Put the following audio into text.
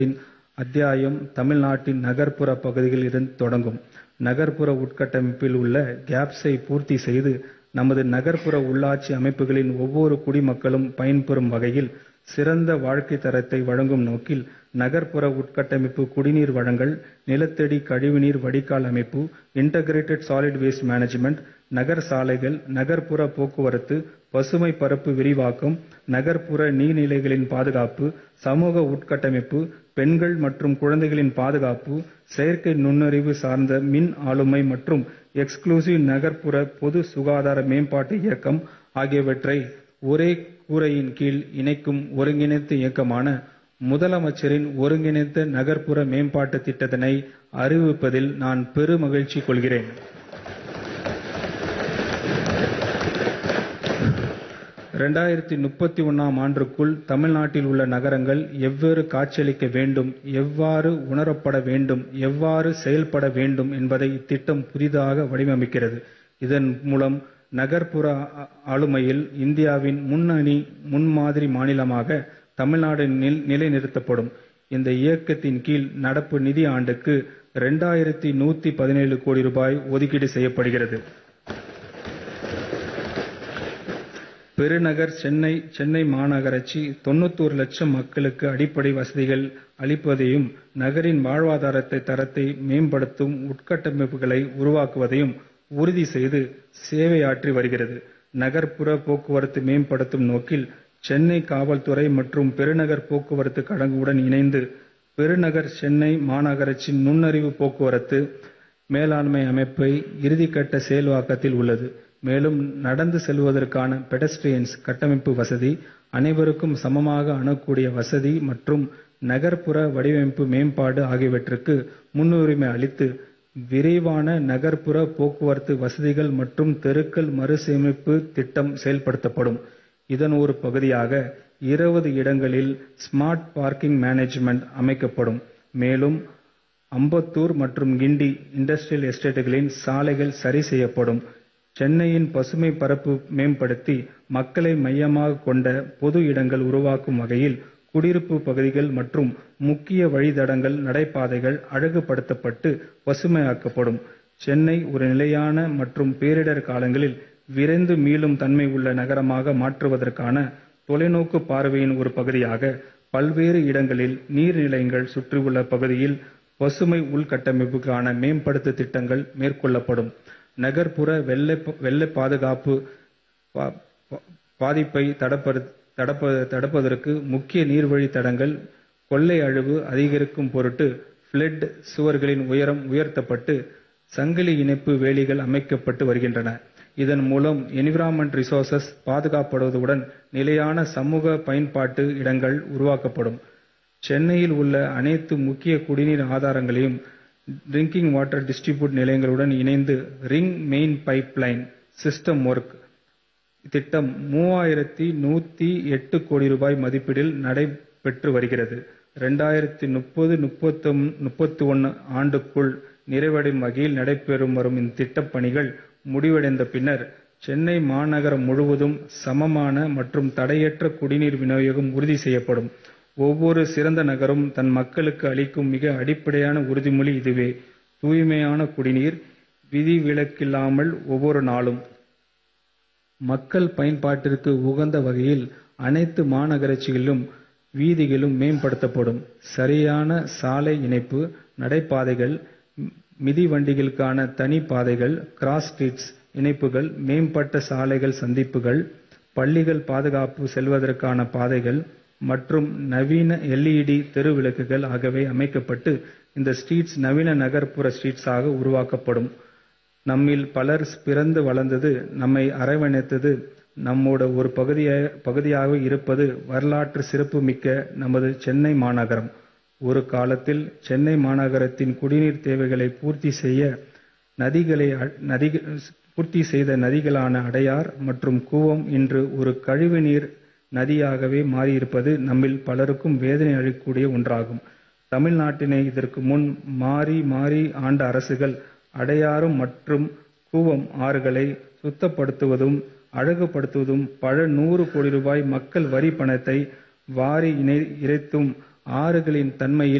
இன் அத்தியாயம் தமிழ்நாட்டின் நகர்ப்புற பகுதிகளில் இருந்து தொடங்கும். நகர்ப்புற உட்கட்டமைப்பில் உள்ள கேப்ஸை பூர்த்தி செய்து, நமது நகர்ப்புற உள்ளாட்சி அமைப்புகளின் ஒவ்வொரு குடிமக்களும் பயன்பெறும் வகையில் சிறந்த வாழ்க்கைத் தரத்தை வழங்கும் நோக்கில், நகர்ப்புற உட்கட்டமைப்பு குடிநீர் வழங்கல், நிலத்தடி கழிவுநீர் வடிகால் அமைப்பு, இன்டகிரேட்டட் சாலிட் வேஸ்ட் மேனேஜ்மென்ட், நகர் சாலைகள், நகர்ப்புற போக்குவரத்து, பசுமை பரப்பு விரிவாக்கம், நகர்ப்புற நீர்நிலைகளின் பாதுகாப்பு, சமூக உட்கட்டமைப்பு, பெண்கள் மற்றும் குழந்தைகளின் பாதுகாப்பு, செயற்கை நுண்ணறிவு சார்ந்த மின் ஆளுமை மற்றும் எக்ஸ்க்ளூசிவ் நகர்ப்புற பொது சுகாதார மேம்பாட்டு இயக்கம் ஆகியவற்றை ஒரே கூரையின் கீழ் இணைக்கும் ஒருங்கிணைந்த இயக்கமான முதலமைச்சரின் ஒருங்கிணைந்த நகர்ப்புற மேம்பாட்டுத் திட்டத்தினை அறிவிப்பதில் நான் பெருமகிழ்ச்சி கொள்கிறேன். ஆம் ஆண்டுக்குள் தமிழ்நாட்டில் உள்ள நகரங்கள் எவ்வாறு காட்சியளிக்க வேண்டும், எவ்வாறு உணரப்பட வேண்டும், எவ்வாறு செயல்பட வேண்டும் என்பதை இத்திட்டம் புதிதாக வடிவமைக்கிறது. இதன் மூலம் நகர்ப்புற ஆளுமையில் இந்தியாவின் முன்னணி முன்மாதிரி மாநிலமாக தமிழ்நாடு நிலைநிறுத்தப்படும். இந்த இயக்கத்தின் கீழ் நடப்பு நிதி ஆண்டுக்கு கோடி ரூபாய் ஒதுக்கீடு செய்யப்படுகிறது. பெருநகர் சென்னை சென்னை மாநகராட்சி லட்சம் மக்களுக்கு அடிப்படை வசதிகள் அளிப்பதையும், நகரின் வாழ்வாதார தரத்தை மேம்படுத்தும் உட்கட்டமைப்புகளை உருவாக்குவதையும் உறுதி செய்து சேவையாற்றி வருகிறது. நகர்ப்புற போக்குவரத்து மேம்படுத்தும் நோக்கில், சென்னை காவல்துறை மற்றும் பெருநகர் போக்குவரத்து கழகங்களுடன் இணைந்து, பெருநகர் சென்னை மாநகராட்சி நுண்ணறிவு போக்குவரத்து மேலாண்மை அமைப்பு இறுதிக்கட்ட செயல்வாக்கத்தில் உள்ளது. மேலும், நடந்து செல்வதற்கான பெடஸ்ட்ரியன் கட்டமைப்பு வசதி, அனைவருக்கும் சமமாக அணுகக்கூடிய வசதி மற்றும் நகர்ப்புற வடிவமைப்பு மேம்பாடு ஆகியவற்றுக்கு முன்னுரிமை அளித்து, விரைவான நகர்ப்புற போக்குவரத்து வசதிகள் மற்றும் தெருக்கள் மறுசீரமைப்பு திட்டம் செயல்படுத்தப்படும். இதன் ஒரு பகுதியாக, இடங்களில் ஸ்மார்ட் பார்க்கிங் மேனேஜ்மென்ட் அமைக்கப்படும். மேலும், அம்பத்தூர் மற்றும் கிண்டி இண்டஸ்ட்ரியல் எஸ்டேட்களின் சாலைகள் சரி செய்யப்படும். சென்னையின் பசுமை பரப்பு மேம்படுத்தி, மக்களை மையமாகக் கொண்ட பொது இடங்கள் உருவாக்கும் வகையில் குடியிருப்பு பகுதிகள் மற்றும் முக்கிய வழித்தடங்கள், நடைபாதைகள் அழகுபடுத்தப்பட்டு பசுமையாக்கப்படும். சென்னை ஒரு நிலையான மற்றும் பேரிடர் காலங்களில் விரைந்து மீளும் தன்மை உள்ள நகரமாக மாற்றுவதற்கான தொலைநோக்கு பார்வையின் ஒரு பகுதியாக, பல்வேறு இடங்களில் நீர்நிலைகள் சுற்றியுள்ள பகுதியில் பசுமை உள்கட்டமைப்புக்கான மேம்படுத்த திட்டங்கள் மேற்கொள்ளப்படும். நகர்ப்புற வெள்ள பாதுகாப்பு பாதிப்பை தடுப்பதற்கு முக்கிய நீர்வழித் தடங்கள் கொள்ளை அழிவு அதிகரிக்கும் பொருட்டு பிளட் சுவர்களின் உயரம் உயர்த்தப்பட்டு, சங்கிலி இணைப்பு வேலிகள் அமைக்கப்பட்டு வருகின்றன. இதன் மூலம் என்விரான்மென்ட் ரிசோர்சஸ் பாதுகாக்கப்படுவதுடன், நிலையான சமூக பயன்பாட்டு இடங்கள் உருவாக்கப்படும். சென்னையில் உள்ள அனைத்து முக்கிய குடிநீர் ஆதாரங்களையும் டிரிங்கிங் வாட்டர் டிஸ்ட்ரிபியூஷன் நிலையங்களுடன் இணைந்து ring main pipe line system work திட்டம் கோடி ரூபாய் மதிப்பீட்டில் நடைபெற்று வருகிறது. ஆண்டுக்குள் நிறைவடையும் வகையில் நடைபெற்று வரும் இத்திட்டப் பணிகள் முடிவடைந்த பின்னர், சென்னை மாநகரம் முழுவதும் சமமான மற்றும் தடையற்ற குடிநீர் விநியோகம் உறுதி செய்யப்படும். ஒவ்வொரு சிறந்த நகரம் தன் மக்களுக்கு அளிக்கும் மிக அடிப்படையான உறுதிமொழி இதுவே. தூய்மையான குடிநீர், விதிவிலக்கில்லாமல் ஒவ்வொரு நாளும். மக்கள் பயன்பாட்டிற்கு உகந்த வகையில் அனைத்து மாநகராட்சிகளிலும் வீதிகளும் மேம்படுத்தப்படும். சரியான சாலை இணைப்பு, நடைபாதைகள், மிதிவண்டிகளுக்கான தனி பாதைகள், கிராஸ் ஸ்ட்ரீட் இணைப்புகள், மேம்பட்ட சாலைகள் சந்திப்புகள், பள்ளிகள் பாதுகாப்பு செல்வதற்கான பாதைகள் மற்றும் நவீன எல். இ. டி. தெரு விளக்குகள் ஆகியவை அமைக்கப்பட்டு, இந்த ஸ்ட்ரீட்ஸ் நவீன நகர்ப்புற ஸ்ட்ரீட்ஸாக உருவாக்கப்படும். நம்மில் பலர் பிறந்து வளர்ந்து, நம்மை அரவணைத்து, நம்மோட ஒரு பகுதியாக இருப்பது வரலாற்று சிறப்பு மிக்க நமது சென்னை மாநகரம். ஒரு காலத்தில் சென்னை மாநகரத்தின் குடிநீர் தேவைகளை பூர்த்தி செய்த நதிகளான அடையார் மற்றும் கூவம் இன்று ஒரு கழிவுநீர் நதியாகவே மாறியிருப்பது நம்மில் பலருக்கு வேதனை அளிக்கக்கூடிய ஒன்றாகும். தமிழ்நாட்டினை இதற்கு முன் மாறி மாறி ஆண்ட அரசுகள், அடையாறு மற்றும் கூவம் ஆறுகளை சுத்தப்படுத்துவதும், அழகுபடுத்துவதும், பல நூறு கோடி ரூபாய் மக்கள் வரி பணத்தை வாரி இறைத்தும், ஆறுகளின் தன்மையில்